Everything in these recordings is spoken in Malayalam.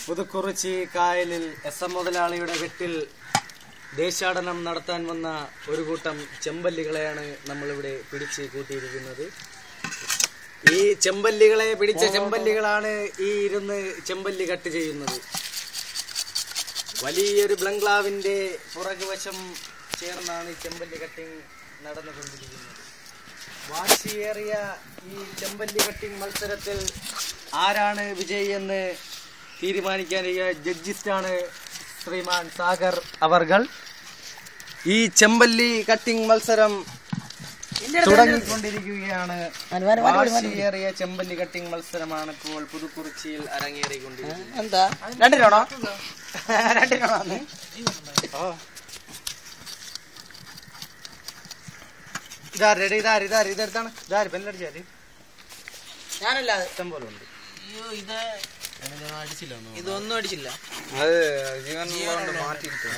പുതുക്കുറിച്ചി കായലിൽ എസ് എം മുതലാളിയുടെ വെട്ടിൽ ദേശാടനം നടത്താൻ വന്ന ഒരു കൂട്ടം ചെമ്പല്ലികളെയാണ് നമ്മളിവിടെ പിടിച്ച് കൂട്ടിയിരിക്കുന്നത് ഈ ചെമ്പല്ലികളെ പിടിച്ച ചെമ്പല്ലികളാണ് ഈ ഇരുന്ന് ചെമ്പല്ലി കട്ട് ചെയ്യുന്നത് വലിയൊരു ബ്ലംഗ്ലാവിന്റെ പുറകുവശം ചേർന്നാണ് ഈ ചെമ്പല്ലി കട്ടിങ് നടന്നുകൊണ്ടിരിക്കുന്നത് വാശിയേറിയ ഈ ചെമ്പല്ലി കട്ടിങ് മത്സരത്തിൽ ആരാണ് വിജയി എന്ന് തീരുമാനിക്കാൻ ജഡ്ജിസ്റ്റാണ് ശ്രീമാൻ സാഗർ അവർകൾ ഈ ചെമ്പല്ലി കട്ടിങ് മത്സരം തുടങ്ങിക്കൊണ്ടിരിക്കുകയാണ് വാശിയേറിയ ചെമ്പല്ലി കട്ടിങ് മത്സരമാണ് ഇപ്പോൾ പുതുക്കുറിച്ചിയിൽ അരങ്ങേറിക്കൊണ്ടിരിക്കുന്നത് എന്താ രണ്ടിനാണോ രണ്ടിനാണോ ഇതാര് എടാ, ഇതാര് ഇതാര് ഇതെടുത്താണ് ഇതാര് ബെല്ലടിച്ചാല് ഞാനല്ല ഇഷ്ടം പോലെ ഉണ്ട് അയ്യോ ഇത് ഇതൊന്നും അടിച്ചില്ല അത് ജീവൻ മാറ്റിയെടുത്തു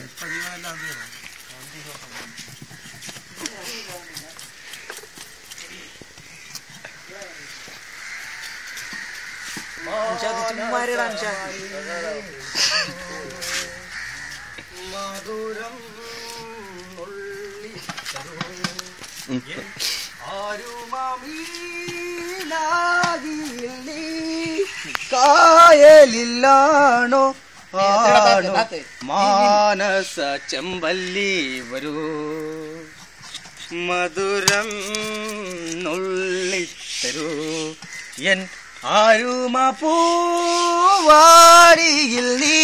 മധുരം നുള്ളി ആരുമീനാകിയിൽ നീ കായലില്ലാണോ ആണോ മാനസ ചെമ്പല്ലി വരൂ മധുരം നുള്ളിത്തരൂ എൻ ആരുമ പൂവാരിയിൽ നീ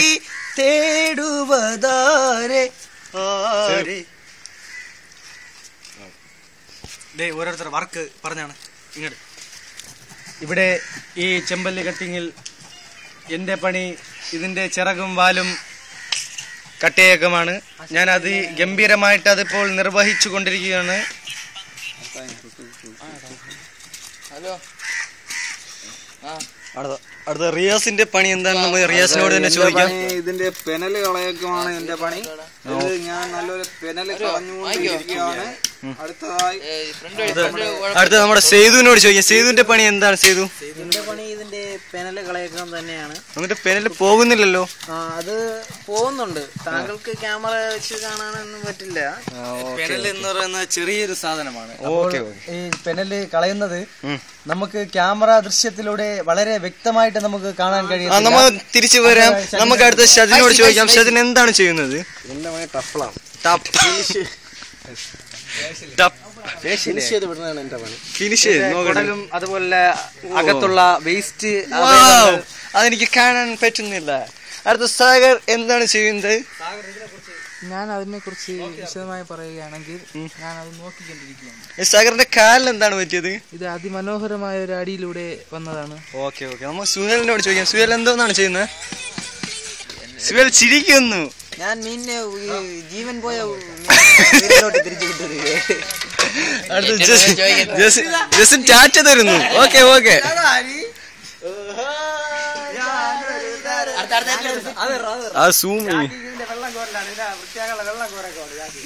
തേടുവതാരെ ആരെ ദേ ഓരോരുത്തർ വർക്ക് പറഞ്ഞാണ് ഇങ്ങോട്ട് ഇവിടെ ഈ ചെമ്പല്ലി കട്ടിങ്ങിൽ എൻ്റെ പണി ഇതിൻ്റെ ചിറകും വാലും കട്ടയേക്കമാണ് ഞാൻ അത് ഗംഭീരമായിട്ട് അതിപ്പോൾ നിർവഹിച്ചു കൊണ്ടിരിക്കുകയാണ് ഹലോ അടുത്ത അടുത്ത റിയാസിന്റെ പണി എന്താണെന്ന് നമുക്ക് റിയാസിനോട് തന്നെ ചോദിക്കാം ഇതിന്റെ പെനല് കളയൊക്കെയാണ് എന്റെ പണി ഇത് ഞാൻ നല്ലൊരു പെനല് കളഞ്ഞുകൊണ്ടിരിക്കുകയാണ് അടുത്തതായി ഫ്രണ്ട് ഫ്രണ്ട് അടുത്ത നമ്മുടെ സേതുവിനോട് ചോദിക്കാം സേതുവിന്റെ പണി എന്താണ് സേതു ഇതിന്റെ പണി ഇതിന്റെ പെനല് കളയക്കം തന്നെയാണ് എന്നിട്ട് പെനല് പോകുന്നില്ലല്ലോ ആ അത് പോകുന്നുണ്ട് താങ്കൾക്ക് ക്യാമറ വെച്ച് കാണാനൊന്നും പറ്റില്ല പെനൽ എന്ന് പറയുന്ന ചെറിയൊരു സാധനമാണ് ഓക്കെ ഈ പെനല് കളയുന്നത് നമുക്ക് ക്യാമറ ദൃശ്യത്തിലൂടെ വളരെ വ്യക്തമായിട്ട് നമുക്ക് കാണാൻ ആ കഴിയും നമ്മ തിരിച്ചു വരാം നമുക്ക് അടുത്ത ഷതിനോട് ചോദിക്കാം ഷതിൻ എന്താണ് ചെയ്യുന്നത് എന്റെ പണി ടഫ്ലാണ് ഫിനിഷ് ചെയ്ത് വിടുന്നതാണ് എന്റെ പണി ഫിനിഷ് കുടലും അതുപോലെ അകത്തുള്ള വേസ്റ്റ് അതെനിക്ക് കാണാൻ പറ്റുന്നില്ല അടുത്ത സാഗർ എന്താണ് ചെയ്യുന്നത് ഞാൻ അതിനെ കുറിച്ച് വിശദമായി പറയുകയാണെങ്കിൽ ഞാൻ അത് നോക്കിക്കൊണ്ടിരിക്കുകയാണ് ഈ സാഗറിന്റെ കാലിൽ എന്താണ് പറ്റിയത് ഇത് അതിമനോഹരമായ ഒരു അടിയിലൂടെ വന്നതാണ് ഓക്കെ ഓക്കെ നമുക്ക് സുഹേലിനോട് ചോദിക്കാം സുഹേൽ എന്തോന്നാണ് ചെയ്യുന്നത് സുഹേൽ ചിരിക്കുന്നു ഞാൻ മീനിനെ ഈ ജീവൻ പോയ വീട്ടിലോട്ട് തിരിച്ചു കിട്ടുന്നത് അടുത്ത ജസ്- ജസ്- ജസിൻ ടാറ്റ തരുന്നു ഓക്കെ ഓക്കെ ആ സൂം വെള്ളം കോരലാണ് ഇതിന്റെ വൃത്തിയാകുള്ള വെള്ളം കോരൊക്കെ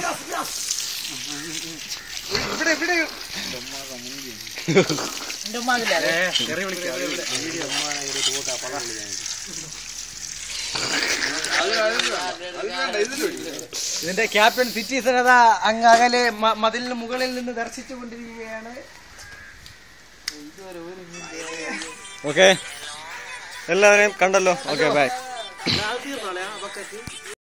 ഇവിടെ ഇവിടെ ഇതിന്റെ ക്യാപ്റ്റൻ സിറ്റിസൺ അതാ അങ്ങ് അകലെ മ- മതിലിന് മുകളിൽ നിന്ന് ദർശിച്ചു കൊണ്ടിരിക്കുകയാണ് ഓക്കെ എല്ലാവരെയും കണ്ടല്ലോ ഓക്കെ ബൈ